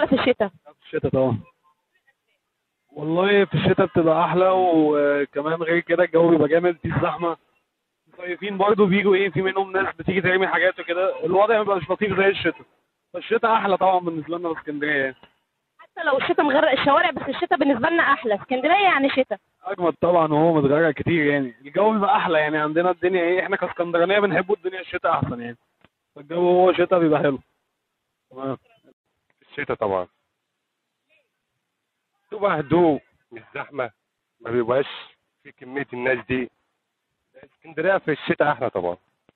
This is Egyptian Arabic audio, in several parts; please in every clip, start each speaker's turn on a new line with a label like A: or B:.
A: ولا في الشتاء
B: في الشتاء طبعا والله في الشتاء بتبقى احلى وكمان غير كده الجو بيبقى جامد في زحمه المصيفين برضه بيجوا ايه في منهم ناس بتيجي ترمي حاجات وكده الوضع ما بيبقاش لطيف زي الشتاء فالشتاء احلى طبعا بالنسبه لنا في اسكندريه يعني
A: حتى لو الشتاء مغرق الشوارع بس الشتاء بالنسبه لنا احلى اسكندريه يعني شتاء
B: اجمد طبعا وهو متغير كتير يعني الجو بيبقى احلى يعني عندنا الدنيا ايه احنا كاسكندرانيه بنحبوا الدنيا الشتاء احسن يعني فالجو هو شتاء بيبقى حلو تمام
C: الشتاء طبعا تبقى هدوء مش زحمة ما بيبقاش في كمية الناس دي اسكندرية في الشتاء أحلى طبعا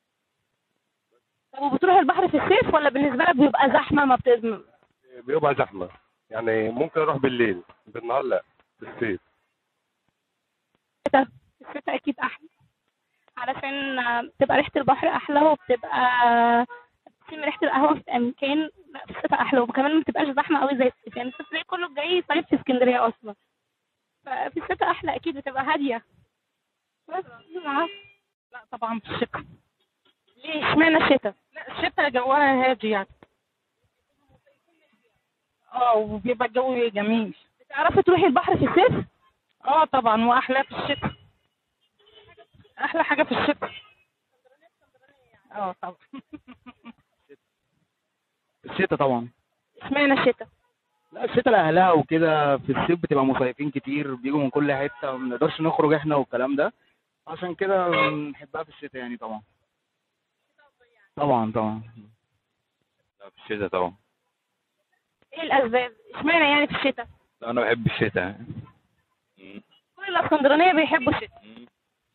A: طب وبتروح البحر في الصيف ولا بالنسبه لك بيبقى زحمه ما بت...
C: بيبقى زحمة يعني ممكن أروح بالليل بالنهار لا في الصيف
D: الشتاء اكيد احلى علشان بتبقى ريحه البحر احلى وبتبقى بتشم ريحه القهوه في اماكن لا في الشتاء احلى وكمان ما بتبقاش زحمه قوي زي الصيف يعني الصيف تلاقي كله جاي صيف في اسكندريه اصلا ففي الشتاء احلى اكيد بتبقى هاديه بس ما
E: لا طبعا في الشتاء
A: ليه اشمعنى الشتاء
E: لا الشتاء جواها هادي يعني اه وبيبقى الجو جميل
A: بتعرفي تروحي البحر في الصيف
E: اه طبعا واحلى في الشتاء احلى حاجه في الشتاء اه طبعا
F: الشتاء طبعا
A: اشمعنى الشتاء
F: لا الشتاء لاهلها وكده في الصيف بتبقى مصيفين كتير بيجوا من كل حته وما بنقدرش نخرج احنا والكلام ده عشان كده بنحبها في الشتاء يعني طبعا طبعا طبعا
G: لا في الشتاء طبعا
A: ايه الاسباب اشمعنى يعني في الشتاء
G: لا انا بحب الشتاء مم.
A: كل الاسكندرانيه بيحبوا الشتاء
G: مم.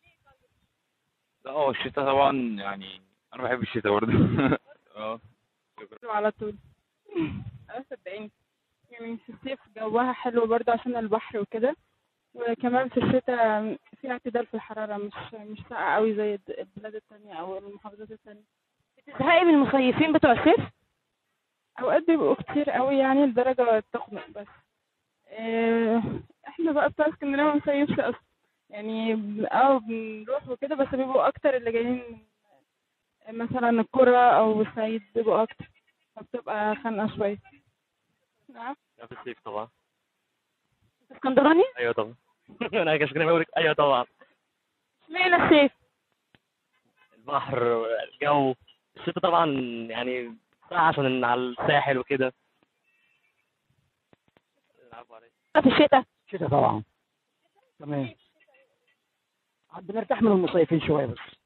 G: لا هو الشتاء طبعا يعني انا بحب الشتاء برضه اه
D: على طول اه صدقيني يعني في الصيف جوها حلو برضه عشان البحر وكده وكمان في الشتاء في اعتدال في الحرارة مش مش ساقعة قوي زي الد- البلاد التانية أو المحافظات التانية
A: بتزهقي من المصيفين بتوع الصيف
D: أوقات بيبقوا كتير قوي يعني لدرجة تخنق بس آه، احنا بقى بتوع اسكندرية ما بنصيفش أصلا يعني ب- اه بنروح وكده بس بيبقوا أكتر اللي جايين من مثلا القرى أو الصعيد بيبقوا أكتر فبتبقى خانقة شوية نعم
H: في الصيف طبعا
A: اسكندراني
H: ايوه طبعا انا كاسكندراني بقول لك ايوه طبعا
A: اشمعنى الصيف
H: البحر الجو الشتاء طبعا يعني ساعة عشان على الساحل وكده العفو عليك.
A: في الشتاء
F: الشتاء طبعا تمام بنرتاح من المصيفين شويه بس